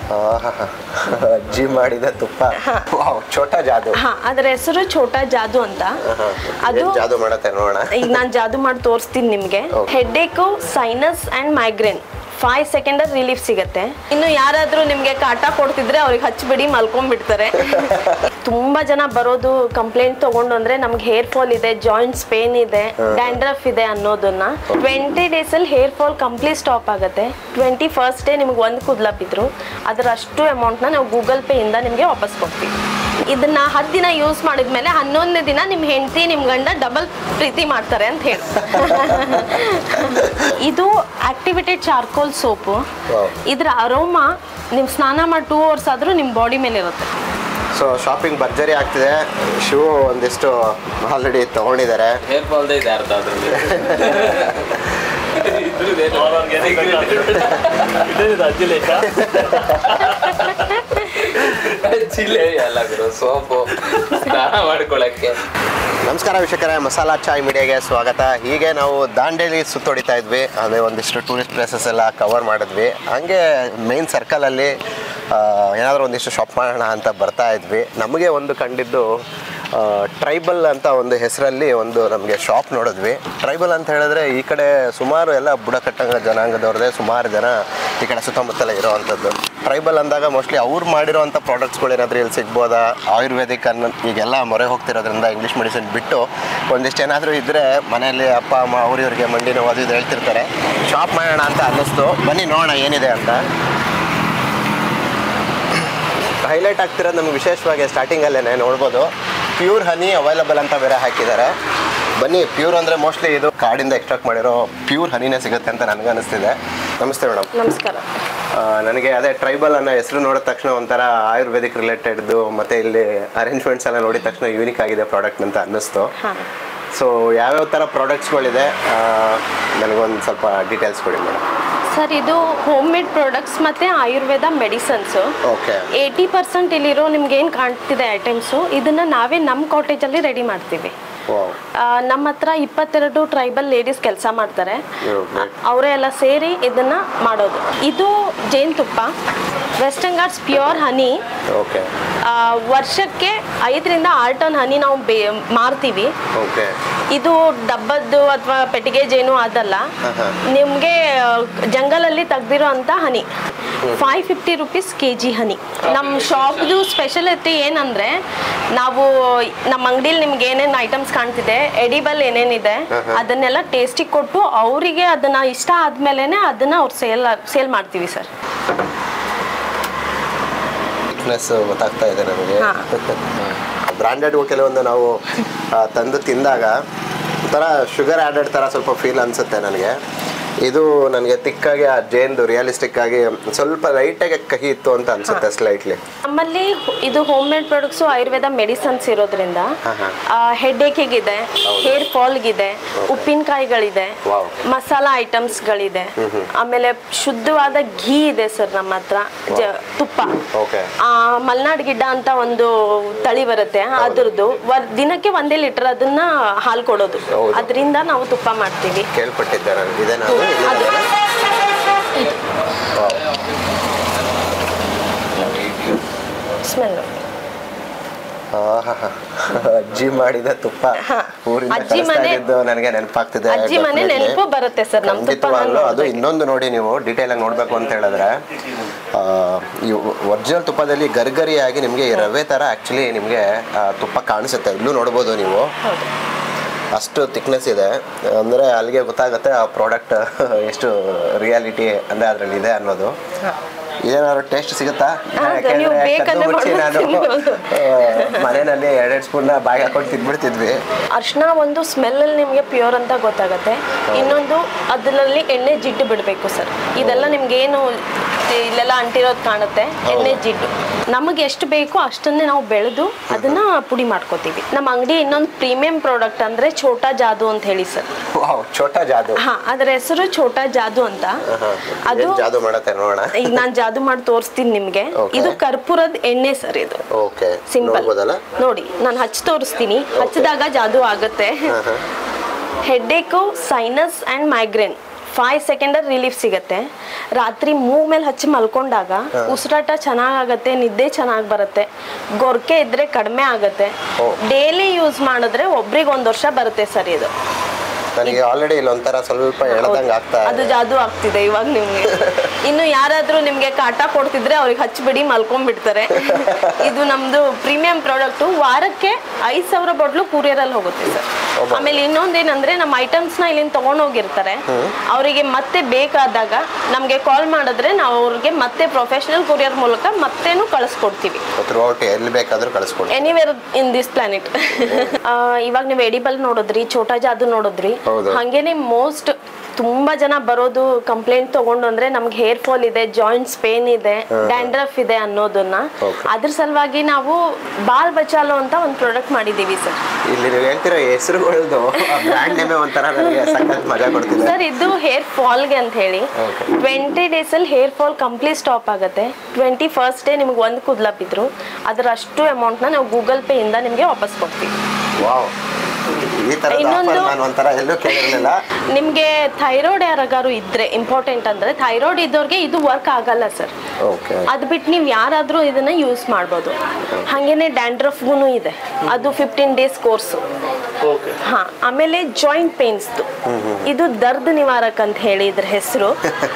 ಆಹಾಹಾ. ಅಜ್ಜಿ ಮಾಡಿದ ತುಪ್ಪ ವಾವ್, ಛೋಟಾ ಜಾದು ಹಾ ಅದರ ಹೆಸರು ಛೋಟಾ ಜಾದು ಅಂತ ಆಹಾ. ಅದು ಏನ್ ಜಾದು ಮಾಡತ್ತೆ ನೋಡೋಣ ಈಗ ನಾನು ಜಾದು ಮಾಡಿ ತೋರಿಸ್ತೀನಿ ನಿಮಗೆ Okay. Headache sinus and migraine five second relief ಸಿಗುತ್ತೆ ಇನ್ನು ಯಾರಾದ್ರೂ ನಿಮ್ಗೆ ಕಾಟ ಕೊಡ್ತಿದ್ರೆ ಅವ್ರಿಗೆ ಹಚ್ಬಿಡಿ ಮಲ್ಕೊಂಡ್ಬಿಡ್ತಾರೆ ತುಂಬಾ ಜನ ಬರೋದು ಕಂಪ್ಲೇಂಟ್ ತಗೊಂಡು ಅಂದ್ರೆ ನಮ್ಗೆ ಹೇರ್ ಫಾಲ್ ಇದೆ ಜಾಯಿಂಟ್ಸ್ ಪೇನ್ ಇದೆ ಡ್ಯಾಂಡ್ರಫ್ ಇದೆ ಅನ್ನೋದನ್ನ ಟ್ವೆಂಟಿ ಡೇಸ್ ಅಲ್ಲಿ ಹೇರ್ ಫಾಲ್ ಕಂಪ್ಲೀಟ್ ಸ್ಟಾಪ್ ಆಗುತ್ತೆ ಟ್ವೆಂಟಿ ಫಸ್ಟ್ ಡೇ ನಿಮ್ಗೆ ಒಂದು ಕೂದಲ ಬಿದ್ರು ಅದರ ಅಷ್ಟು ಅಮೌಂಟ್ನ ನಾವು ಗೂಗಲ್ ಪೇ ಇಂದ ನಿಮಗೆ ವಾಪಸ್ ಕೊಡ್ತೀವಿ ಇದನ್ನ ಹತ್ತು ದಿನ ಯೂಸ್ ಮಾಡಿದ್ಮೇಲೆ ಹನ್ನೊಂದನೇ ದಿನ ನಿಮ್ಮ ಹೆಂಡತಿ ನಿಮ್ಮ ಗಂಡ ಡಬಲ್ ಪ್ರೀತಿ ಮಾಡ್ತಾರೆ ಅಂತ ಹೇಳಿ ಇದು ಆಕ್ಟಿವೇಟೆಡ್ ಚಾರ್ಕೋಲ್ ಸೋಪು Wow. ಇದ್ರ ಅರೋಮಾ ನೀವು ಸ್ನಾನ ಮಾಡಿ ಟೂ ಅವರ್ಸ್ ಆದ್ರೂ ನಿಮ್ಮ ಬಾಡಿ ಮೇಲೆ ಇರುತ್ತೆ ಸೊ ಶಾಪಿಂಗ್ ಭರ್ಜರಿ ಆಗ್ತಿದೆ ಶಿವು ಒಂದಿಷ್ಟು ಆಲ್ರೆಡಿ ತಗೊಂಡಿದ್ದಾರೆ ಹೇರ್ ಫಾಲ್ದೇ ಇದೆ ಅರ್ಧ ಅದ್ರಲ್ಲಿ ಚಿಲ್ಲೆ ಎಲ್ಲ ಗುರು ಸೋಪು ಸ್ನಾನ ಮಾಡ್ಕೊಳಕ್ಕೆ ನಮಸ್ಕಾರ ವೀಕ್ಷಕರೇ ಮಸಾಲಾ ಚಾಯ್ ಮೀಡಿಯಾಗೆ ಸ್ವಾಗತ ಹೀಗೆ ನಾವು ದಾಂಡೇಲಿ ಸುತ್ತೊಡಿತಾ ಇದ್ವಿ ಅದೇ ಒಂದಿಷ್ಟು ಟೂರಿಸ್ಟ್ ಪ್ಲೇಸಸ್ ಎಲ್ಲ ಕವರ್ ಮಾಡಿದ್ವಿ ಹಂಗೆ ಮೈನ್ ಸರ್ಕಲಲ್ಲಿ ಏನಾದರೂ ಒಂದಿಷ್ಟು ಶಾಪ್ ಮಾಡೋಣ ಅಂತ ಬರ್ತಾ ಇದ್ವಿ ನಮಗೆ ಒಂದು ಕಂಡಿದ್ದು ಟ್ರೈಬಲ್ ಅಂತ ಒಂದು ಹೆಸರಲ್ಲಿ ಒಂದು ನಮಗೆ ಶಾಪ್ ನೋಡಿದ್ವಿ ಟ್ರೈಬಲ್ ಅಂತ ಹೇಳಿದ್ರೆ ಈ ಕಡೆ ಸುಮಾರು ಎಲ್ಲ ಬುಡಕಟ್ಟಂಗ ಜನಾಂಗದವ್ರದ್ದೇ ಸುಮಾರು ಜನ ಈ ಕಡೆ ಸುತ್ತಮುತ್ತಲೇ ಇರೋವಂಥದ್ದು ಟ್ರೈಬಲ್ ಅಂದಾಗ ಮೋಸ್ಟ್ಲಿ ಅವ್ರು ಮಾಡಿರೋವಂಥ ಪ್ರಾಡಕ್ಟ್ಸ್ಗಳು ಏನಾದರೂ ಇಲ್ಲಿ ಸಿಗ್ಬೋದಾ ಆಯುರ್ವೇದಿಕ್ ಅನ್ನೋ ಈಗೆಲ್ಲ ಮೊರೆ ಹೋಗ್ತಿರೋದ್ರಿಂದ ಇಂಗ್ಲೀಷ್ ಮೆಡಿಸಿನ್ ಬಿಟ್ಟು ಒಂದಿಷ್ಟು ಏನಾದರೂ ಇದ್ದರೆ ಮನೆಯಲ್ಲಿ ಅಪ್ಪ ಅಮ್ಮ ಅವ್ರು ಇವ್ರಿಗೆ ಮಂಡಿ ನೋವು ಅದು ಇದು ಹೇಳ್ತಿರ್ತಾರೆ ಶಾಪ್ ಮಾಡೋಣ ಅಂತ ಅನ್ನಿಸ್ತು ಬನ್ನಿ ನೋಡೋಣ ಏನಿದೆ ಅಂತ ಹೈಲೈಟ್ ಆಗ್ತಿರೋದು ನಮ್ಗೆ ವಿಶೇಷವಾಗಿ ಸ್ಟಾರ್ಟಿಂಗಲ್ಲೇ ನೋಡ್ಬೋದು ಪ್ಯೂರ್ ಹನಿ ಅವೈಲಬಲ್ ಅಂತ ಬೇರೆ ಹಾಕಿದ್ದಾರೆ ಬನ್ನಿ ಪ್ಯೂರ್ ಅಂದರೆ ಮೋಸ್ಟ್ಲಿ ಇದು ಕಾಡಿಂದ ಎಕ್ಸ್ಟ್ರಾಕ್ಟ್ ಮಾಡಿರೋ ಪ್ಯೂರ್ ಹನಿನೇ ಸಿಗುತ್ತೆ ಅಂತ ನನಗೆ ಅನಿಸ್ತಿದೆ ನಮಸ್ತೆ ಮೇಡಮ್ ನಮಸ್ಕಾರ ನನಗೆ ಅದೇ ಟ್ರೈಬಲ್ ಅನ್ನೋ ಹೆಸರು ನೋಡಿದ ತಕ್ಷಣ ಒಂಥರ ಆಯುರ್ವೇದಿಕ್ ರಿಲೇಟೆಡ್ದು ಮತ್ತು ಇಲ್ಲಿ ಅರೇಂಜ್ಮೆಂಟ್ಸ್ ಎಲ್ಲ ನೋಡಿದ ತಕ್ಷಣ ಯೂನಿಕ್ ಆಗಿದೆ ಪ್ರಾಡಕ್ಟ್ ಅಂತ ಅನ್ನಿಸ್ತು ಹಾಂ ಸೊ ಯಾವ್ಯಾವ ಥರ ಪ್ರಾಡಕ್ಟ್ಸ್ಗಳಿದೆ ನನಗೊಂದು ಸ್ವಲ್ಪ ಡೀಟೇಲ್ಸ್ ಕೊಡಿ ಮೇಡಮ್ ಸರ್ ಇದು ಹೋಮ್ ಮೇಡ್ ಪ್ರಾಡಕ್ಟ್ಸ್ ಮತ್ತೆ Ayurveda medicines okay eighty percent ಇಲ್ಲಿರೋ ನಿಮ್ಗೆ ಏನು ಕಾಣ್ತಿದೆ ಐಟಮ್ಸು ಇದನ್ನ ನಾವೇ ನಮ್ಮ ಕಾಟೇಜಲ್ಲಿ ರೆಡಿ ಮಾಡ್ತೀವಿ ವಾವ್ ಆ, ನಮ್ಮ ಹತ್ರ ಇಪ್ಪತ್ತೆರಡು ಟ್ರೈಬಲ್ ಲೇಡೀಸ್ ಕೆಲಸ ಮಾಡ್ತಾರೆ ಹ್ಮ್, great. ಅವರೇ ಎಲ್ಲ ಸೇರಿ ಇದನ್ನ ಮಾಡೋದು ಇದು ಜೇನುತುಪ್ಪ Western Ghats pure honey okay ವರ್ಷಕ್ಕೆ ಐದರಿಂದ ಆರು ಟನ್ ಹನಿ ನಾವು ಬೇ ಮಾರ್ತೀವಿ ಓಕೆ ಇದು ಡಬ್ಬದ್ದು ಅಥವಾ ಪೆಟ್ಟಿಗೆ ಜೇನು ಅದಲ್ಲ ಆಹಾ. ನಿಮಗೆ ಜಂಗಲಲ್ಲಿ ತೆಗ್ದಿರೋ ಅಂತ honey five fifty rupees K G honey ನಮ್ಮ ಶಾಪ್ದು ಸ್ಪೆಷಲಿಟಿ ಏನಂದ್ರೆ ನಾವು ನಮ್ಮ ಅಂಗಡಿಲಿ ನಿಮ್ಗೆ ಏನೇನು ಐಟಮ್ಸ್ ಕಾಣ್ತಿದೆ ಎಡಿಬಲ್ ಏನೇನಿದೆ ಆಹಾ. ಅದನ್ನೆಲ್ಲ ಟೇಸ್ಟಿಗೆ ಕೊಟ್ಟು ಅವರಿಗೆ ಅದನ್ನ ಇಷ್ಟ ಆದ್ಮೇಲೆ ಅದನ್ನ ಅವ್ರು ಸೇಲ್ ಸೇಲ್ ಮಾಡ್ತೀವಿ ಸರ್ ಫಿಟ್ನೆಸ್ ಗೊತ್ತಾಗ್ತಾ ಇದೆ ನಮಗೆ ಹಾ. ಬ್ರಾಂಡೆಡ್ ಕೆಲವೊಂದು ನಾವು ಆ, ತಂದು ತಿಂದಾಗ ಒಂಥರ ಶುಗರ್ ಆ್ಯಡೆಡ್ ಥರ ಸ್ವಲ್ಪ ಫೀಲ್ ಅನಿಸುತ್ತೆ ನನಗೆ ಇದು ನನಗೆ ತಿಕ್ಕಾಗಿ ಆ ಜೇನ್ದು ರಿಯಲಿಸ್ಟಿಕ್ ಆಗಿ ಸ್ವಲ್ಪ ಲೈಟಾಗಿ ಕಹಿ ಇತ್ತು ಅಂತ ಅನ್ಸುತ್ತೆ ಸ್ಲೈಟ್ಲಿ ನಮ್ಮಲ್ಲಿ ಇದು home made products Ayurveda medicines ಇರೋದ್ರಿಂದ ಆಹಾ. ಹೆಡ್ ಏಕಿಗಿದೆ ಹೇರ್ ಫಾಲ್ಗಿದೆ ಉಪ್ಪಿನಕಾಯಿಗಳಿದೆ Wow. ಮಸಾಲ ಐಟಮ್ಸ್ಗಳಿದೆ ಆಮೇಲೆ ಶುದ್ಧವಾದ ಘೀ ಇದೆ ಸರ್ ನಮ್ಮ ಹತ್ರ ಜ- ತುಪ್ಪ ಓಕೆ ಆ, ಮಲ್ನಾಡ್ ಗಿಡ್ಡ ಅಂತ ಒಂದು ತಳಿ ಬರುತ್ತೆ ಅದ್ರದ್ದು ವರ್- ದಿನಕ್ಕೆ ಒಂದೇ ಲೀಟರ್ ಅದನ್ನ ಹಾಲು ಕೊಡೋದು ಹೌದು. ಅದರಿಂದ ನಾವು ತುಪ್ಪ ಮಾಡ್ತೀವಿ ಕೇಳ್ಪಟ್ಟಿದ್ದೆ ನಾನು ಇದೇನಾ ಅದು? ಅದು ಇಲ್ಲಿಂದಲೇ? Wow. ಸ್ಮೆಲ್ ಆಹಾಹಾ. ಅಜ್ಜಿ ಮಾಡಿದ ತುಪ್ಪ ಹಾ. ಊರಿಂದ ಅಜ್ಜಿ ಕಳಿಸ್ತಾ ಮನೆ- ಇದ್ದಿದ್ದು ನನಗೆ ನೆನಪಾಗ್ತಿದೆ ಅಜ್ಜಿ ಮನೆ definitely. ನೆನಪು ಬರುತ್ತೆ ಸರ್ ನಮ್ಮ ತುಪ್ಪ ಖಂಡಿತವಾಗ್ಲೂ ಅದು ಇನ್ನೊಂದು ನೋಡಿ ನೀವು ಡೀಟೇಲ್ ಆಗಿ ನೋಡ್ಬೇಕು ಅಂತ ಹೇಳಿದ್ರೆ ಆ, ಈ ಒರಿಜಿನಲ್ ತುಪ್ಪದಲ್ಲಿ ಗರ್ಗರಿಯಾಗಿ ನಿಮಗೆ ಈ ರವೆ ಥರ ಆ್ಯಕ್ಚುಲಿ ನಿಮಗೆ ತುಪ್ಪ ಕಾಣಿಸುತ್ತೆ ಇಲ್ಲೂ ನೋಡ್ಬೋದು ನೀವು ಹೌದು ಅಷ್ಟು ಥಿಕ್ನೆಸ್ ಇದೆ ಅಂದರೆ ಅಲ್ಲಿಗೆ ಗೊತ್ತಾಗುತ್ತೆ ಆ ಪ್ರಾಡಕ್ಟ್ ಎಷ್ಟು ರಿಯಾಲಿಟಿ ಅಂದರೆ ಅದರಲ್ಲಿ ಇದೆ ಅನ್ನೋದು ಇದೇನಾದ್ರು ಟೇಸ್ಟ್ ಸಿಗುತ್ತಾ ಹೌದು, ಯಾಕೆಂದ್ರೆ ನೀವು ಬೇಕಂದ್ರೆ ಕದ್ದು ಮುಚ್ಚಿ ನಾನು ಮಾಡ್ಬೋದು. ಆ, ಮನೆಯಲ್ಲಿ ಎರಡೆರಡು ಸ್ಪೂನ್ನ ಬಾಯಿಗೆ ಹಾಕೊಂಡು ತಿಂದ್ಬಿಡ್ತಿದ್ವಿ ಅರ್ಶಿನ ಒಂದು ಸ್ಮೆಲ್ಲಲ್ಲಿ ನಿಮಗೆ ಪ್ಯೂರ್ ಅಂತ ಗೊತ್ತಾಗುತ್ತೆ ಇನ್ನೊಂದು ಅದರಲ್ಲಿ ಎಣ್ಣೆ ಜಿಡ್ಡು ಬಿಡಬೇಕು ಸರ್ ಇದೆಲ್ಲ ನಿಮ್ಗೆ ಏನು ಇಲ್ಲೆಲ್ಲ ಅಂಟಿರೋದು ಕಾಣುತ್ತೆ ಎಣ್ಣೆ ಜಿಡ್ಡು ನಮಗೆ ಎಷ್ಟು ಬೇಕೋ ಅಷ್ಟನ್ನೇ ನಾವು ಬೆಳೆದು ಅದನ್ನ ಪುಡಿ ಮಾಡ್ಕೋತೀವಿ ನಮ್ಮ ಅಂಗಡಿ ಇನ್ನೊಂದು ಪ್ರೀಮಿಯಂ ಪ್ರಾಡಕ್ಟ್ ಅಂದ್ರೆ ಛೋಟಾ ಜಾದು ಅಂತ ಹೇಳಿ ಸರ್ ವಾವ್ ಛೋಟಾ ಜಾದು ಹಾ ಅದರ ಹೆಸರು ಛೋಟಾ ಜಾದು ಅಂತ ಅದು ಏನ್ ಜಾದು ಮಾಡತ್ತೆ ನೋಡೋಣ ಈಗ ನಾನು ಜಾದು ಮಾಡಿ ತೋರಿಸ್ತೀನಿ ನಿಮ್ಗೆ Okay. ಇದು ಕರ್ಪೂರದ ಎಣ್ಣೆ ಸರ್ ಇದು ಓಕೆ ಸಿಂಪಲ್ ನೋಡ್ಬೋದಲ್ಲ ನೋಡಿ ನಾನು ಹಚ್ಚಿ ತೋರಿಸ್ತೀನಿ ಹಚ್ಚಿದಾಗ ಜಾದು ಆಗುತ್ತೆ headache sinus and migraine five second relief ಸಿಗತ್ತೆ ರಾತ್ರಿ ಮೂಗ್ ಮೇಲೆ ಹಚ್ಚಿ ಮಲ್ಕೊಂಡಾಗ ಉಸಿರಾಟ ಚೆನ್ನಾಗಾಗತ್ತೆ ನಿದ್ದೆ ಚೆನ್ನಾಗಿ ಬರುತ್ತೆ ಗೊರ್ಕೆ ಇದ್ರೆ ಕಡಿಮೆ ಆಗತ್ತೆ ಓ. ಡೈಲಿ ಯೂಸ್ ಮಾಡಿದ್ರೆ ಒಬ್ರಿಗೆ ಒಂದ್ ವರ್ಷ ಬರುತ್ತೆ ಸರ್ ಇದು ನನಗೆ ಆಲ್ರೆಡಿ ಇಲ್ಲಿ ಒಂಥರ ಸ್ವಲ್ಪ ಎಳ್ದಂಗೆ ಆಗ್ತಾ ಅದು ಇದೆ ಜಾದು ಆಗ್ತಿದೆ ಇವಾಗ ನಿಮ್ಗೆ ಇನ್ನು ಯಾರಾದ್ರೂ ನಿಮ್ಗೆ ಕಾಟ ಕೊಡ್ತಿದ್ರೆ ಅವ್ರಿಗೆ ಹಚ್ಬಿಡಿ ಮಲ್ಕೊಂಡ್ಬಿಡ್ತಾರೆ ಇದು ನಮ್ದು ಪ್ರೀಮಿಯಂ ಪ್ರಾಡಕ್ಟ್ ವಾರಕ್ಕೆ ಐದ್ ಸಾವಿರ ಬಾಟ್ಲು ಕೂರಿಯರ್ ಅಲ್ಲಿ ಹೋಗುತ್ತೆ ಸರ್ ಒಬ್ಬ. ಆಮೇಲೆ ಇನ್ನೊಂದೇನಂದ್ರೆ ನಮ್ಮ ಐಟಮ್ಸ್ ನ ಇಲ್ಲಿಂದ ತಗೊಂಡೋಗಿರ್ತಾರೆ ಅವರಿಗೆ ಮತ್ತೆ ಬೇಕಾದಾಗ ನಮ್ಗೆ ಕಾಲ್ ಮಾಡಿದ್ರೆ ನಾವು ಅವ್ರಿಗೆ ಮತ್ತೆ ಪ್ರೊಫೆಷನಲ್ ಕೊರಿಯರ್ ಮೂಲಕ ಮತ್ತೇನು ಕಳಿಸ್ಕೊಡ್ತೀವಿ ಥ್ರೂ ಔಟ್ ಎಲ್ಲಿ ಬೇಕಾದರೂ ಕಳಿಸ್ಕೊಡಿ ಎನಿವೇರ್ ಇನ್ ದಿಸ್ ಪ್ಲಾನೆಟ್ ಇವಾಗ ನೀವು ಎಡಿಬಲ್ ನೋಡಿದ್ರಿ ಛೋಟಾ ಜಾದು ನೋಡಿದ್ರಿ ಹೌದು. ಹಂಗೇನೆ ಮೋಸ್ಟ್ ತುಂಬಾ ಜನ ಬರೋದು ಕಂಪ್ಲೇಂಟ್ ತಗೊಂಡು ಅಂದ್ರೆ ನಮ್ಗೆ ಹೇರ್ ಫಾಲ್ ಇದೆ ಜಾಯಿಂಟ್ಸ್ ಪೇನ್ ಇದೆ ಡ್ಯಾಂಡ್ರಫ್ ಇದೆ ಅನ್ನೋದನ್ನ Okay. ಅದ್ರ ಸಲುವಾಗಿ ನಾವು ಬಾಲ್ ಬಚಾಲೋ ಅಂತ ಒಂದು ಪ್ರಾಡಕ್ಟ್ ಮಾಡಿದೀವಿ ಸರ್ ಇಲ್ಲಿ ನೀವು ಹೇಳ್ತಿರೋ ಹೆಸರುಗಳದ್ದು ಬ್ರ್ಯಾಂಡ್ ನೇಮೇ ಒಂಥರ ನನಗೆ ಸಖತ್ ಮಜಾ ಕೊಡ್ತಿದೆ ಸರ್ ಇದು ಹೇರ್ ಫಾಲ್ಗೆ ಅಂತ ಹೇಳಿ Okay. ಟ್ವೆಂಟಿ ಡೇಸಲ್ಲಿ ಹೇರ್ ಫಾಲ್ ಕಂಪ್ಲೀಟ್ ಸ್ಟಾಪ್ ಆಗುತ್ತೆ ಟ್ವೆಂಟಿ ಫಸ್ಟ್ ಡೇ ನಿಮ್ಗೆ ಒಂದು ಕೂದಲ ಬಿದ್ರು ಅದರ ಅಷ್ಟು ಅಮೌಂಟ್ನ ನಾವು ಗೂಗಲ್ ಪೇ ಇಂದ ನಿಮಗೆ ವಾಪಸ್ ಕೊಡ್ತೀವಿ ವಾವ್ ಈ ಥರದ ಇನ್ನೊಂದು- ಆಫರ್ ನಾನು ಒಂಥರ ಎಲ್ಲೂ ಕೇಳಿರಲಿಲ್ಲ ನಿಮಗೆ ಥೈರಾಯ್ಡ್ ಯಾರಿಗಾರು ಇದ್ರೆ ಇಂಪಾರ್ಟೆಂಟ್ ಅಂದ್ರೆ ಥೈರಾಯ್ಡ್ ಇದ್ದವ್ರಿಗೆ ಇದು ವರ್ಕ್ ಆಗಲ್ಲ ಸರ್ ಓಕೆ ಅದು ಬಿಟ್ಟು ನೀವು ಯಾರಾದರೂ ಇದನ್ನ ಯೂಸ್ ಮಾಡ್ಬೋದು ಹಾಗೇನೆ ಡ್ಯಾಂಡ್ರಫ್ಗೂ ಇದೆ ಅದು ಫಿಫ್ಟೀನ್ ಡೇಸ್ ಕೋರ್ಸು ಓಕೆ ಹಾ ಆಮೇಲೆ ಜಾಯಿಂಟ್ ಪೇನ್ಸ್ದು ಇದು ದರ್ದ್ ನಿವಾರಕ್ ಅಂತ ಹೇಳಿ ಇದ್ರ ಹೆಸರು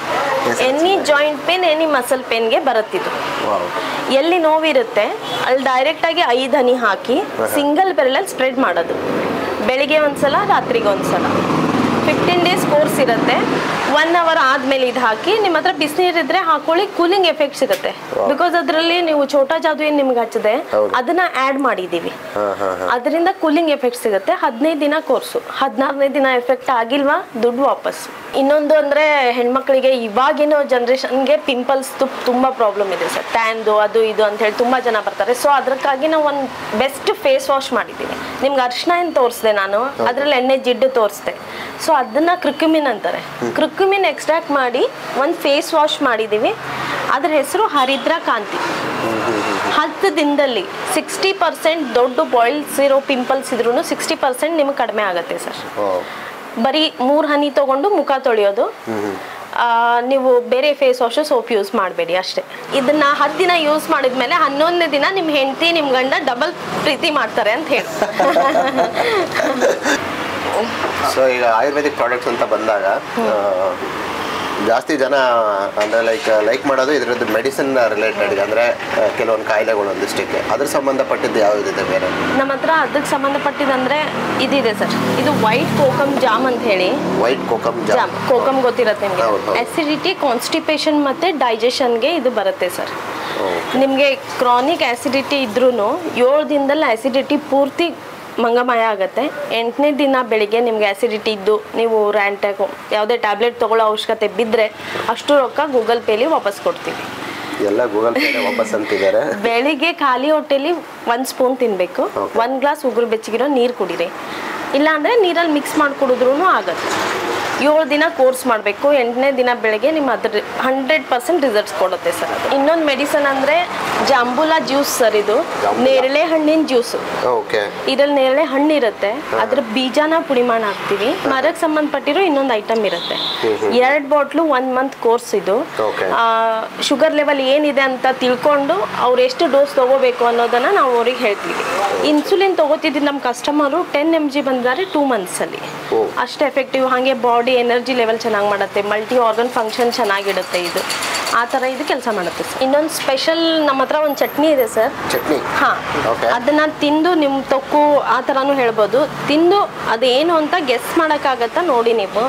any joint pain any muscle ಪೇನ್ಗೆ ಬರುತ್ತಿದ್ದು ವಾವ್ ಎಲ್ಲಿ ನೋವಿರುತ್ತೆ ಅಲ್ಲಿ ಡೈರೆಕ್ಟ್ ಆಗಿ ಐದು ಹನಿ ಹಾಕಿ ಸಿಂಗಲ್ ಬೆರಳಲ್ಲಿ ಸ್ಪ್ರೆಡ್ ಮಾಡೋದು ಬೆಳಿಗ್ಗೆ ಒಂದ್ಸಲ ರಾತ್ರಿಗೆ ಒಂದ್ಸಲ ಫಿಫ್ಟೀನ್ ಡೇಸ್ ಕೋರ್ಸ್ ಇರುತ್ತೆ ಒನ್ ಅವರ್ ಆದ್ಮೇಲೆ ಇದು ಹಾಕಿ ನಿಮ್ಮ ಹತ್ರ ಬಿಸಿನೀರು ಇದ್ರೆ ಹಾಕೊಳ್ಳಿ ಕೂಲಿಂಗ್ ಎಫೆಕ್ಟ್ ಸಿಗುತ್ತೆ Wow. ಬಿಕಾಸ್ ಅದರಲ್ಲಿ ನೀವು ಛೋಟಾ ಜಾದು ಏನು ನಿಮ್ಗೆ ಹಚ್ಚದೆ ಹೌದು. ಅದನ್ನ ಆಡ್ ಮಾಡಿದೀವಿ ಹಾಂ ಹಾಂ ಹಾಂ ಅದರಿಂದ ಕೂಲಿಂಗ್ ಎಫೆಕ್ಟ್ ಸಿಗುತ್ತೆ ಹದಿನೈದು ದಿನ ಕೋರ್ಸು ಹದಿನಾರನೇ ದಿನ ಎಫೆಕ್ಟ್ ಆಗಿಲ್ವಾ ದುಡ್ಡು ವಾಪಸ್ ಇನ್ನೊಂದು ಅಂದ್ರೆ ಹೆಣ್ಮಕ್ಳಿಗೆ ಇವಾಗಿನ ಜನ್ರೇಷನ್ಗೆ ಪಿಂಪಲ್ಸ್ ತುಂಬಾ ಪ್ರಾಬ್ಲಮ್ ಇದೆ ಸರ್ ಟ್ಯಾನ್ದು ಅದು ಇದು ಅಂತ ಹೇಳಿ ತುಂಬಾ ಜನ ಬರ್ತಾರೆ ಸೊ ಅದಕ್ಕಾಗಿ ನಾವು ಒಂದು ಬೆಸ್ಟ್ ಫೇಸ್ ವಾಶ್ ಮಾಡಿದ್ದೀವಿ ನಿಮ್ಗೆ ಅರ್ಶಿನ ಏನು ತೋರಿಸ್ದೆ ನಾನು ಅದ್ರಲ್ಲಿ ಎಣ್ಣೆ ಜಿಡ್ಡು ತೋರಿಸ್ದೆ ಸೊ ಅದನ್ನ ಕ್ರಿಕ್ಯುಮಿನ್ ಅಂತಾರೆ ಕ್ರಿಕ್ಯುಮಿನ್ ಎಕ್ಸ್ಟ್ರಾಕ್ಟ್ ಮಾಡಿ ಒಂದು ಫೇಸ್ ವಾಶ್ ಮಾಡಿದ್ದೀವಿ ಅದ್ರ ಹೆಸರು ಹರಿದ್ರ ಕಾಂತಿ ಹತ್ತು ದಿನದಲ್ಲಿ ಸಿಕ್ಸ್ಟಿ ಪರ್ಸೆಂಟ್ ದೊಡ್ಡ ಬಾಯ್ಲ್ಸ್ ಇರೋ ಪಿಂಪಲ್ಸ್ ಇದ್ರೂ ಸಿಕ್ಸ್ಟಿ ಪರ್ಸೆಂಟ್ ನಿಮ್ಗೆ ಕಡಿಮೆ ಆಗುತ್ತೆ ಸರ್ ವಾವ್ ಬರೀ ಮೂರು ಹನಿ ತಗೊಂಡು ಮುಖ ತೊಳೆಯೋದು ಆ, ನೀವು ಬೇರೆ ಫೇಸ್ ವಾಶು ಸೋಪ್ ಯೂಸ್ ಮಾಡಬೇಡಿ ಅಷ್ಟೇ ಇದನ್ನ ಹತ್ತು ದಿನ ಯೂಸ್ ಮಾಡಿದ್ಮೇಲೆ ಹನ್ನೊಂದನೇ ದಿನ ನಿಮ್ಮ ಹೆಂಡತಿ ನಿಮ್ಮ ಗಂಡ ಡಬಲ್ ಪ್ರೀತಿ ಮಾಡ್ತಾರೆ ಅಂತ ಹೇಳಿ ಸೊ ಈಗ ಆಯುರ್ವೇದಿಕ್ ಪ್ರಾಡಕ್ಟ್ಸ್ ಅಂತ ಬಂದಾಗ ಆ, ಜಾಸ್ತಿ ಜನ ಅಂದರೆ ಲೈಕ್ ಲೈಕ್ ಮಾಡೋದು ಇದರದ್ದು ಮೆಡಿಸಿನ್ ರಿಲೇಟೆಡ್ ಅಂದರೆ ಕೆಲವೊಂದು ಕಾಯಿಲೆಗಳು ಒಂದಿಷ್ಟಕ್ಕೆ ಅದ್ರ ಸಂಬಂಧಪಟ್ಟಿದ್ದು ಯಾವುದಿದೆ ಬೇರೆ ನಮ್ಮ ಹತ್ರ ಅದಕ್ಕೆ ಸಂಬಂಧಪಟ್ಟಿದಂದ್ರೆ ಇದಿದೆ ಸರ್ ಇದು ವೈಟ್ ಕೋಕಮ್ ಜಾಮ್ ಅಂತ ಹೇಳಿ white kokum jam jam kokum ಗೊತ್ತಿರತ್ತೆ ನಿಮಗೆ ಹೌದು, ಹೌದು. ಅಸಿಡಿಟಿ ಕಾನ್ಸ್ಟಿಪೇಷನ್ ಮತ್ತೆ ಡೈಜೆಷನ್ಗೆ ಇದು ಬರುತ್ತೆ ಸರ್ ನಿಮಗೆ ಕ್ರಾನಿಕ್ ಆಸಿಡಿಟಿ ಇದ್ರೂ ಏಳು ದಿನದಲ್ಲಿ ಆಸಿಡಿಟಿ ಪೂರ್ತಿ ಮಂಗಮಯ ಆಗುತ್ತೆ ಎಂಟನೇ ದಿನ ಬೆಳಿಗ್ಗೆ ನಿಮಗೆ ಆಸಿಡಿಟಿ ಇದ್ದು ನೀವು ರ್ಯಾಂಟ್ಯಾಗ್ ಯಾವುದೇ ಟ್ಯಾಬ್ಲೆಟ್ ತೊಗೊಳ್ಳೋ ಅವಶ್ಯಕತೆ ಬಿದ್ದರೆ ಅಷ್ಟು ರೊಕ್ಕ ಗೂಗಲ್ ಪೇಲಿ ವಾಪಸ್ ಕೊಡ್ತೀವಿ ಎಲ್ಲ ಗೂಗಲ್ ಪೇ ವಾಪಸ್ ಅಂತಿದ್ದಾರೆ ಬೆಳಿಗ್ಗೆ ಖಾಲಿ ಹೊಟ್ಟೆಲಿ ಒಂದು ಸ್ಪೂನ್ ತಿನ್ನಬೇಕು Okay. ಒಂದು ಗ್ಲಾಸ್ ಉಗುರು ಬೆಚ್ಚಗಿರೋ ನೀರು ಕುಡೀರಿ ಇಲ್ಲಾಂದರೆ ನೀರಲ್ಲಿ ಮಿಕ್ಸ್ ಮಾಡಿ ಕುಡಿದ್ರೂ ಆಗುತ್ತೆ ಏಳು ದಿನ ಕೋರ್ಸ್ ಮಾಡಬೇಕು ಎಂಟನೇ ದಿನ ಬೆಳಗ್ಗೆ ನಿಮ್ಮ ಅದ್ರ ಹಂಡ್ರೆಡ್ ಪರ್ಸೆಂಟ್ ರಿಸಲ್ಟ್ಸ್ ಕೊಡುತ್ತೆ ಸರ್ ಅದು ಇನ್ನೊಂದು ಮೆಡಿಸನ್ ಅಂದರೆ ಜಾಂಬುಲಾ ಜ್ಯೂಸ್ ಸರ್ ಇದು ಜಾಂಬುಲಾ. ನೇರಳೆ ಹಣ್ಣಿನ ಜ್ಯೂಸು ಓಕೆ ಇದ್ರಲ್ಲಿ ನೇರಳೆ ಹಣ್ಣು ಇರುತ್ತೆ ಅದ್ರ ಬೀಜನ ಪುಡಿ ಮಾಡಿ ಹಾಕ್ತೀವಿ ಮರಕ್ಕೆ ಸಂಬಂಧಪಟ್ಟಿರೋ ಇನ್ನೊಂದು ಐಟಮ್ ಇರುತ್ತೆ ಎರಡು ಬಾಟ್ಲು ಒನ್ ಮಂತ್ ಕೋರ್ಸ್ ಇದು Okay. ಶುಗರ್ ಲೆವೆಲ್ ಏನಿದೆ ಅಂತ ತಿಳ್ಕೊಂಡು ಅವ್ರು ಎಷ್ಟು ಡೋಸ್ ತಗೋಬೇಕು ಅನ್ನೋದನ್ನ ನಾವು ಅವ್ರಿಗೆ ಹೇಳ್ತೀವಿ ಇನ್ಸುಲಿನ್ ತಗೋತಿದ್ದು ನಮ್ಮ ಕಸ್ಟಮರು ಟೆನ್ ಎಮ್ ಜಿ ಬಂದರೆ ಟೂ ಮಂತ್ಸಲ್ಲಿ ಓ. ಅಷ್ಟು ಎಫೆಕ್ಟಿವ್ ಹಾಗೆ ಬಾಡಿ ಎನರ್ಜಿ ಲೆವೆಲ್ ಚೆನ್ನಾಗಿ ಮಾಡುತ್ತೆ ಮಲ್ಟಿ ಆರ್ಗನ್ ಫಂಕ್ಷನ್ ಚೆನ್ನಾಗಿಡುತ್ತೆ ಇದು ಆ ಥರ ಇದು ಕೆಲಸ ಮಾಡುತ್ತೆ ಸರ್ ಇನ್ನೊಂದು ಸ್ಪೆಷಲ್ ನಮ್ಮ ಹತ್ರ ಒಂದು ಚಟ್ನಿ ಇದೆ ಸರ್ ಚಟ್ನಿ ಹಾ Okay. ಅದನ್ನ ತಿಂದು ನಿಮ್ಮ ತೊಕ್ಕು ಆ ಥರನೂ ಹೇಳ್ಬೋದು ತಿಂದು ಅದೇನು ಅಂತ ಗೆಸ್ ಮಾಡೋಕ್ಕಾಗತ್ತಾ ನೋಡಿ ನೀವು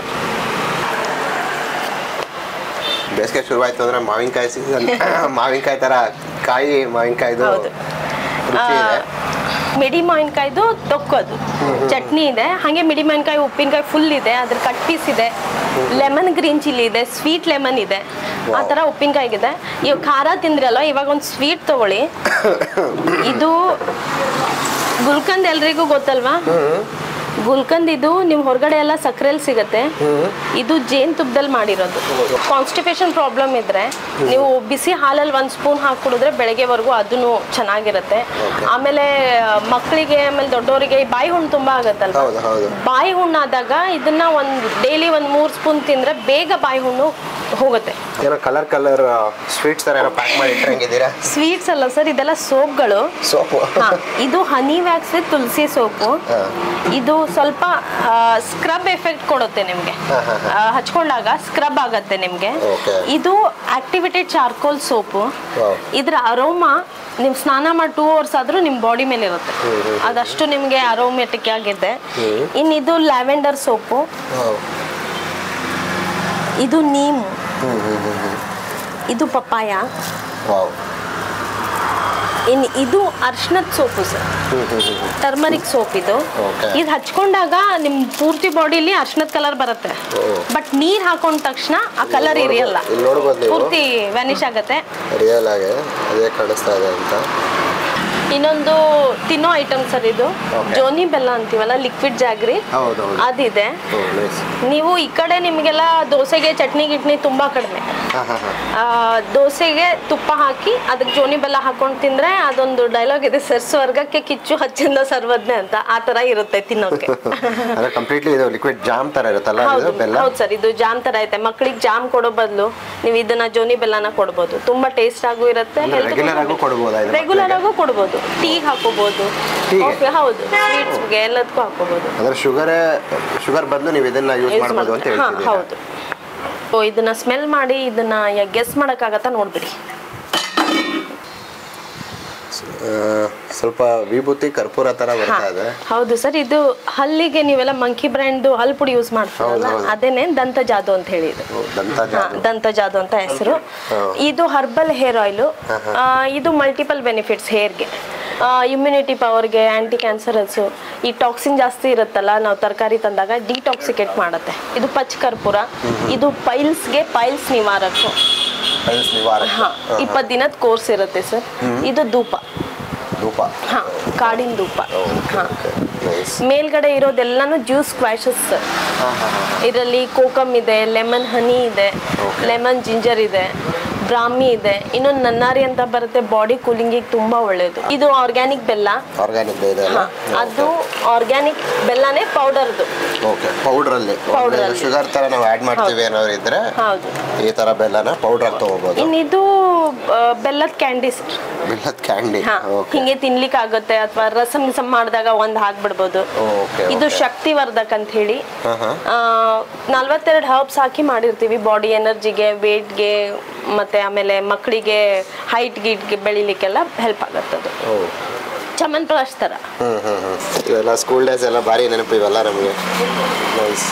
ಬೇಸಿಗೆ ಶುರುವಾಯ್ತು ಅಂದ್ರೆ ಮಾವಿನಕಾಯಿ ಸೀಸನ್ ಮಾವಿನಕಾಯಿ ಥರ ಕಾಯಿ ಮಾವಿನಕಾಯ್ದು ಹೌದು. ರುಚಿ ಇದೆ ಮಿಡಿ ಮಾವಿನಕಾಯ್ದು ತೊಕ್ಕೋದು ಚಟ್ನಿ ಇದೆ ಹಾಗೆ ಮಿಡಿ ಮಾವಿನಕಾಯಿ ಉಪ್ಪಿನಕಾಯಿ ಫುಲ್ ಇದೆ ಅದ್ರ ಕಟ್ ಪೀಸ್ ಇದೆ ಲೆಮನ್ ಗ್ರೀನ್ ಚಿಲ್ಲಿ ಇದೆ ಸ್ವೀಟ್ ಲೆಮನ್ ಇದೆ ಆ ಥರ ಉಪ್ಪಿನಕಾಯಿಗಿದೆ ಇವಾಗ ಖಾರ ತಿಂದ್ರಲ್ಲ ಇವಾಗ ಒಂದು ಸ್ವೀಟ್ ತಗೊಳ್ಳಿ ಇದು ಗುಲ್ಕಂದ್ ಎಲ್ರಿಗೂ ಗೊತ್ತಲ್ವಾ ಗುಲ್ಕಂದ್ ಇದು ನಿಮ್ ಹೊರಗಡೆ ಎಲ್ಲ ಸಕ್ಕರೆಲ್ ಸಿಗತ್ತೆ ಇದು ಜೇನ್ ತುಪ್ಪದಲ್ಲಿ ಮಾಡಿರೋದು ಕಾನ್ಸ್ಟಿಪೇಷನ್ ಪ್ರಾಬ್ಲಮ್ ಇದ್ರೆ ನೀವು ಬಿಸಿ ಹಾಲಲ್ಲಿ ಒಂದ್ ಸ್ಪೂನ್ ಹಾಕಿ ಕುಡಿದ್ರೆ ಬೆಳಗ್ಗೆವರೆಗೂ ಅದನ್ನು ಚೆನ್ನಾಗಿರುತ್ತೆ ಆಮೇಲೆ ಮಕ್ಕಳಿಗೆ ಆಮೇಲೆ ದೊಡ್ಡವರಿಗೆ ಬಾಯಿ ಹುಣ್ಣು ತುಂಬಾ ಆಗತ್ತಲ್ವಾ ಹೌದು ಹೌದು ಬಾಯಿ ಹುಣ್ಣಾದಾಗ ಇದನ್ನ ಒಂದ್ ಡೈಲಿ ಒಂದ್ ಮೂರ್ ಸ್ಪೂನ್ ತಿಂದ್ರೆ ಬೇಗ ಬಾಯಿ ಹುಣ್ಣು ಹೋಗುತ್ತೆ ಏನೋ ಕಲರ್ ಕಲರ್ ಸ್ವೀಟ್ಸ್ ತರ ಏನೋ ಪ್ಯಾಕ್ ಮಾಡಿ ಇಟ್ಟಂಗಿದ್ದೀರಾ ಸ್ವೀಟ್ಸ್ ಅಲ್ಲ ಸರ್ ಇದೆಲ್ಲ ಸೋಪ್ಗಳು ಸೋಪು ಹಾ, ಇದು ಹನಿ ವ್ಯಾಕ್ಸ್ ತುಳಸಿ ಸೋಪು ಹಾ. ಇದು ಸ್ವಲ್ಪ ಸ್ಕ್ರಬ್ ಎಫೆಕ್ಟ್ ಕೊಡುತ್ತೆ ನಿಮ್ಗೆ ಹಾ, ಹಾ, ಆ, ಹಚ್ಕೊಂಡಾಗ ಸ್ಕ್ರಬ್ ಆಗತ್ತೆ ನಿಮ್ಗೆ Okay. ಇದು ಆಕ್ಟಿವೇಟೆಡ್ ಚಾರ್ಕೋಲ್ ಸೋಪು Wow. ಇದ್ರ ಅರೋಮಾ ನೀವು ಸ್ನಾನ ಮಾಡಿ ಟೂ ಅವರ್ಸ್ ಆದ್ರೂ ನಿಮ್ಮ ಬಾಡಿ ಮೇಲೆ ಇರುತ್ತೆ ಅದಷ್ಟು ನಿಮಗೆ ಅರೋಮೆಟಿಕ್ ಆಗಿದೆ ಇನ್ನು ಇದು ಲ್ಯಾವೆಂಡರ್ ಸೋಪು ಇದು ನೀಮ್ ಇದು ಪಪ್ಪಾಯ ವಾವ್ ಇನ್ನು ಇದು ಅರ್ಶನದ ಸೋಪು ಸರ್ ಟರ್ಮರಿಕ್ ಸೋಪ್ ಇದು Okay. ಇದು ಹಚ್ಕೊಂಡಾಗ ನಿಮ್ ಪೂರ್ತಿ ಬಾಡಿಲಿ ಅರ್ಶನದ ಕಲರ್ ಬರುತ್ತೆ Oh. ಬಟ್ ನೀರ್ ಹಾಕೊಂಡ ತಕ್ಷಣ ಆ ಕಲರ್ ನೋಡ್ಬೋದು- ಇರಿಯಲ್ಲ ಇಲ್ಲಿ ನೋಡ್ಬೋದು ನೀವು. ಪೂರ್ತಿ ವ್ಯಾನಿಶ್ ಆಗತ್ತೆ ರಿಯಲ್ ಆಗಿ ಅದೇ ಕಾಣಿಸ್ತಾ ಇದೆ ಅಂತ ಇನ್ನೊಂದು ತಿನ್ನೋ ಐಟಮ್ ಸರ್ ಇದು Okay. ಜೋನಿ ಬೆಲ್ಲ ಅಂತೀವಲ್ಲ ಲಿಕ್ವಿಡ್ ಜಾಗ್ರಿ ಹೌದು ಹೌದು ಅದಿದೆ ಓ ನೈಸ್ ನೀವು ಈ ಕಡೆ ನಿಮಗೆಲ್ಲ ದೋಸೆಗೆ ಚಟ್ನಿ ಗಿಟ್ನಿ ತುಂಬಾ ಕಡಿಮೆ ಹಾಂ ಹಾಂ ಹಾಂ ಆ, ದೋಸೆಗೆ ತುಪ್ಪ ಹಾಕಿ ಅದಕ್ಕೆ ಜೋನಿ ಬೆಲ್ಲ ಹಾಕೊಂಡು ತಿಂದ್ರೆ ಅದೊಂದು ಡೈಲಾಗ್ ಇದೆ ಸರ್ ಸ್ವರ್ಗಕ್ಕೆ ಕಿಚ್ಚು ಹಚ್ಚಿಂದ ಸರ್ವಜ್ಞ ಅಂತ ಆ ತರ ಇರುತ್ತೆ ತಿನ್ನೋಕೆ ಅಂದ್ರೆ ಕಂಪ್ಲೀಟ್ಲಿ ಇದು ಲಿಕ್ವಿಡ್ ಜಾಮ್ ತರ ಇರುತ್ತಲ್ಲ ಇದು ಹೌದು ಬೆಲ್ಲ ಹೌದು ಸರ್ ಇದು ಜಾಮ್ ತರ ಐತೆ ಮಕ್ಕಳಿಗೆ ಜಾಮ್ ಕೊಡೋ ಬದಲು ನೀವು ಇದನ್ನ ಜೋನಿ ಬೆಲ್ಲನ ಕೊಡ್ಬೋದು ತುಂಬಾ ಟೇಸ್ಟ್ ಆಗು ಇರುತ್ತೆ ರೆಗ್ಯುಲರ್ ಆಗೂ ಕೊಡ್ಬೋದಾ ಇದು ರೆಗ್ಯುಲರ್ ಆಗು ಕೊಡ್ಬೋದು ಟೀಗೆ ಹಾಕೋಬಹುದು ಟೀಗೆ? Okay, ಹೌದು ಸ್ವೀಟ್ಸ್ಗೆ ಎಲ್ಲದಕ್ಕೂ ಹಾಕೋಬಹುದು ಅಂದ್ರೆ ಶುಗರೇ ಶುಗರ್ ಬದಲು ನೀವು ಇದನ್ನ ಯೂಸ್ Use ಮಾಡ್ಬೋದು ಅಂತ ಮಾಡ್ತಾರೆ. ಹಾ, ಹೇಳ್ತಿದ್ದೀರಾ ಹೌದು ಓ ಇದನ್ನ ಸ್ಮೆಲ್ ಮಾಡಿ ಇದನ್ನ ಗೆಸ್ ಮಾಡಕ್ಕಾಗತ್ತಾ ನೋಡ್ಬಿಡಿ ಆ, ಸ್ವಲ್ಪ ವಿಭೂತಿ ಕರ್ಪೂರ ತರ ಹಾ, ಬರ್ತಾ ಇದೆ ಹೌದು ಸರ್ ಇದು ಹಲ್ಲಿಗೆ ನೀವೆಲ್ಲ ಮಂಕಿ ಬ್ರ್ಯಾಂಡ್ ಹಲ್ ಪುಡಿ ಯೂಸ್ ಮಾಡ್ತಾರಲ್ಲ ಹೌದು, ಹೌದು. ಅದೇನೆ ದಂತ ಜಾದು ಅಂತ ಹೇಳಿ ಇದು ಓ, ದಂತ ಹಾ, ಜಾದು ದಂತ ಜಾದು ಅಂತ ಹೆಸರು ಹಾ. ಇದು ಹರ್ಬಲ್ ಹೇರ್ ಆಯಿಲು ಇದು ಮಲ್ಟಿಪಲ್ ಬೆನಿಫಿಟ್ಸ್ ಹೇರ್ಗೆ ಇಮ್ಯುನಿಟಿ ಪವರ್ಗೆ ಆಂಟಿ ಕ್ಯಾನ್ಸರಲ್ಸು ಈ ಟಾಕ್ಸಿನ್ ಜಾಸ್ತಿ ಇರುತ್ತಲ್ಲ ನಾವು ತರಕಾರಿ ತಂದಾಗ ಡಿಟಾಕ್ಸಿಕೇಟ್ ಮಾಡುತ್ತೆ ಇದು ಪಚ್ ಕರ್ಪೂರ ಇದು ಪೈಲ್ಸ್ಗೆ ಪೈಲ್ಸ್ ನಿವಾರಕ ಪೈಲ್ಸ್ ನಿವಾರಕ ಹಾ ಇಪ್ಪತ್ತು ದಿನದ ಕೋರ್ಸ್ ಇರುತ್ತೆ ಸರ್ ಇದು ಧೂಪ ಧೂಪ ಹಾ ಕಾಡಿನ ಧೂಪ ಹಾ ನೈಸ್ ಮೇಲ್ಗಡೆ ಇರೋದೆಲ್ಲಾನು ಜ್ಯೂಸ್ ಸ್ಕ್ವಾಶಸ್ ಸರ್ ಇದರಲ್ಲಿ ಕೋಕಮ್ ಇದೆ ಲೆಮನ್ ಹನಿ ಇದೆ ಲೆಮನ್ ಜಿಂಜರ್ ಇದೆ ಬ್ರಾಹ್ಮಿ ಇದೆ ಇನ್ನೊಂದು ನನ್ನಾರಿ ಅಂತ ಬರುತ್ತೆ ಬಾಡಿ ಕೂಲಿಂಗಿಗೆ ತುಂಬಾ ಒಳ್ಳೇದು ಇದು ಆರ್ಗ್ಯಾನಿಕ್ ಬೆಲ್ಲ ಆರ್ಗ್ಯಾನಿಕ್ ಇದೆ ಅಲ್ಲ ಹಾ, ಅದು ಆರ್ಗ್ಯಾನಿಕ್ ಬೆಲ್ಲನೇ ಪೌಡರ್ದು ಓಕೆ ಪೌಡರ್ ಅಲ್ಲಿ Powder ಅಲ್ಲಿ. ಶುಗರ್ ತರ ನಾವು ಆಡ್ ಮಾಡ್ತೀವಿ ಏನಾದ್ರು ಇದ್ರೆ ಹೌದು ಈ ತರ ಬೆಲ್ಲನ ಪೌಡರ್ ಆಗಿ ತಗೋಬಹುದು ಇನ್ನಿದು ಆ, ಬೆಲ್ಲದ ಕ್ಯಾಂಡೀಸ್ ಬೆಲ್ಲದ ಕ್ಯಾಂಡಿ ಹಾ ಓಕೆ ಹಿಂಗೆ ತಿನ್ಲಿಕ್ಕೆ ಆಗುತ್ತೆ ಅಥವಾ ರಸಮ್ ಗಿಸಮ್ ಮಾಡಿದಾಗ ಒಂದ್ ಹಾಕ್ಬಿಡ್ಬೋದು ಓಕೆ ಇದು ಶಕ್ತಿವರ್ಧಕ್ ಅಂತ ಹೇಳಿ ಹಾ ಹಾ ನಲ್ವತ್ತೆರಡು ಹರ್ಬ್ಸ್ ಹಾಕಿ ಮಾಡಿರ್ತೀವಿ ಬಾಡಿ ಎನರ್ಜಿಗೆ ವೇಟ್ಗೆ ಮತ್ತೆ ಆಮೇಲೆ ಮಕ್ಕಳಿಗೆ ಹೈಟ್ ಗೀಟ್ಗೆ ಬೆಳಿಲಿಕ್ಕೆಲ್ಲ ಹೆಲ್ಪ್ ಆಗತ್ತದು ಓ ಚಮನ್ಪ್ರಾಶ್ ಥರ ಹ್ಮ್ ಹ್ಮ್ ಹ್ಮ್ ಇವೆಲ್ಲ ಸ್ಕೂಲ್ ಡೇಸ್ ಎಲ್ಲ ಭಾರಿ ನೆನಪು ಇವೆಲ್ಲ ನಮಗೆ ನೈಸ್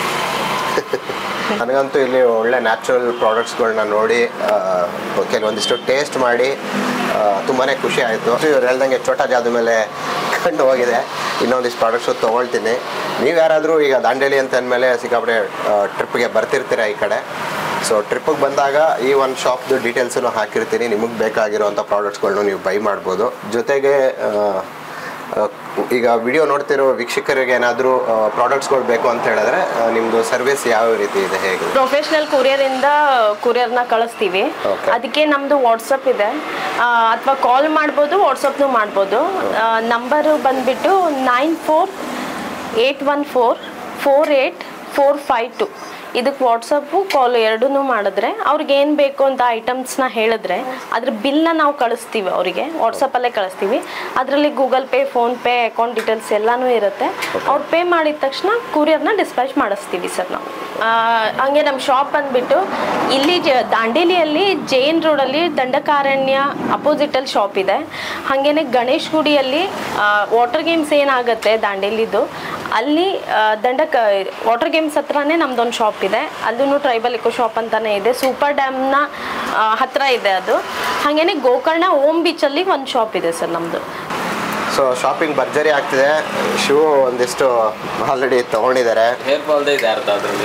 ನನಗಂತೂ ಇಲ್ಲಿ ಒಳ್ಳೆ ನ್ಯಾಚುರಲ್ ಪ್ರಾಡಕ್ಟ್ಸ್ಗಳನ್ನ ನೋಡಿ ಆ, ಕೆಲವೊಂದಿಷ್ಟು ಟೇಸ್ಟ್ ಮಾಡಿ ಆ, ತುಂಬಾನೇ ಖುಷಿ ಆಯಿತು ಇವ್ರು ಹೇಳ್ದಂಗೆ ಚೋಟಾ ಜಾದು ಮೇಲೆ ಕಂಡು ಹೋಗಿದೆ ಇನ್ನೊಂದಿಷ್ಟು ಪ್ರಾಡಕ್ಟ್ಸು ತೊಗೊಳ್ತೀನಿ ನೀವು ಯಾರಾದರೂ ಈಗ ದಾಂಡೇಲಿ ಅಂತ ಅಂದಮೇಲೆ ಸಿಕ್ಕಾಪಟ್ಟೆ ಟ್ರಿಪ್ಗೆ ಬರ್ತಿರ್ತೀರ ಈ ಕಡೆ ಸೊ ಟ್ರಿಪ್ಪಿಗೆ ಬಂದಾಗ ಈ ಒಂದು ಶಾಪ್ದು ಡೀಟೇಲ್ಸನ್ನು ಹಾಕಿರ್ತೀನಿ ನಿಮಗೆ ಬೇಕಾಗಿರೋಂಥ ಪ್ರಾಡಕ್ಟ್ಸ್ಗಳನ್ನ ನೀವು ಬೈ ಮಾಡ್ಬೋದು ಜೊತೆಗೆ ಆ, ಆ, ಈಗ ವಿಡಿಯೋ ನೋಡ್ತಿರೋ ವೀಕ್ಷಕರಿಗೆ ಏನಾದರೂ ಪ್ರಾಡಕ್ಟ್ಸ್ಗಳು ಬೇಕು ಅಂತ ಹೇಳಿದ್ರೆ ಆ, ನಿಮ್ದು ಸರ್ವಿಸ್ ಯಾವ ರೀತಿ ಇದೆ ಹೇಗೆ ಪ್ರೊಫೆಷನಲ್ ಕೊರಿಯರ್ ಇಂದ ಕೊರಿಯರ್ನ ಕಳಿಸ್ತೀವಿ Okay. ಅದಕ್ಕೆ ನಮ್ದು ವಾಟ್ಸಪ್ ಇದೆ ಅಥವಾ ಕಾಲ್ ಮಾಡ್ಬೋದು ವಾಟ್ಸಪ್ನು ಮಾಡ್ಬೋದು ನಂಬರು ಬಂದ್ಬಿಟ್ಟು nine four eight one four four eight four five two ಇದಕ್ಕೆ ವಾಟ್ಸಪ್ಪು ಕಾಲ್ ಎರಡೂ ಮಾಡಿದ್ರೆ ಅವ್ರಿಗೆ ಏನು ಬೇಕು ಅಂತ ಐಟಮ್ಸ್ನ ಹೇಳಿದ್ರೆ ಅದ್ರ ಬಿಲ್ನ ನಾವು ಕಳಿಸ್ತೀವಿ ಅವರಿಗೆ ವಾಟ್ಸಪ್ಪಲ್ಲೇ ಕಳಿಸ್ತೀವಿ ಅದರಲ್ಲಿ Google Pay PhonePe account details ಎಲ್ಲನೂ ಇರುತ್ತೆ ಅವ್ರು ಪೇ ಮಾಡಿದ ತಕ್ಷಣ ಕೊರಿಯರ್ನ ಡಿಸ್ಪ್ಯಾಚ್ ಮಾಡಿಸ್ತೀವಿ ಸರ್ ನಾವು ಆ, ಹಂಗೆ ನಮ್ಮ ಶಾಪ್ ಬಂದ್ಬಿಟ್ಟು ಇಲ್ಲಿ ಜ- ದಾಂಡೇಲಿಯಲ್ಲಿ ಜೈನ್ ರೋಡಲ್ಲಿ ದಂಡಕಾರಣ್ಯ ಅಪೋಸಿಟಲ್ಲಿ ಶಾಪ್ ಇದೆ ಹಾಗೇನೆ ಗಣೇಶ್ ಗುಡಿಯಲ್ಲಿ ವಾಟರ್ ಗೇಮ್ಸ್ ಏನಾಗುತ್ತೆ ದಾಂಡೇಲಿದು ಅಲ್ಲಿ ಆ, ದಂಡಕ ವಾಟರ್ ಗೇಮ್ಸ್ ಹತ್ರನೇ ನಮ್ದೊಂದು ಶಾಪ್ ಇದೆ ಅಲ್ಲೂ ಟ್ರೈಬಲ್ ಇಕೋ ಶಾಪ್ ಅಂತಾನೆ ಇದೆ ಸೂಪರ್ ಡ್ಯಾಮ್ನ ಹತ್ರ ಇದೆ ಅದು ಹಾಗೇನೆ ಗೋಕರ್ಣ ಓಮ್ ಬೀಚಲ್ಲಿ ಒಂದು ಶಾಪ್ ಇದೆ ಸರ್ ನಮ್ಮದು ಸೊ ಶಾಪಿಂಗ್ ಭರ್ಜರಿ ಆಗ್ತಿದೆ ಶಿವು ಒಂದಿಷ್ಟು ಆಲ್ರೆಡಿ ತೊಗೊಂಡಿದ್ದಾರೆ ಹೇರ್ ಫಾಲ್ದೇ ಇದೆ ಅರ್ಧ ಅದ್ರಲ್ಲಿ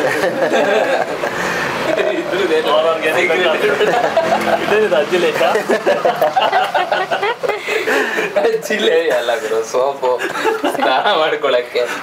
ಜಿಲ್ಲೆ ಎಲ್ಲ ಗುರು ಸೋಪು ಸ್ನಾನ ಮಾಡ್ಕೊಳಕ್ಕೆ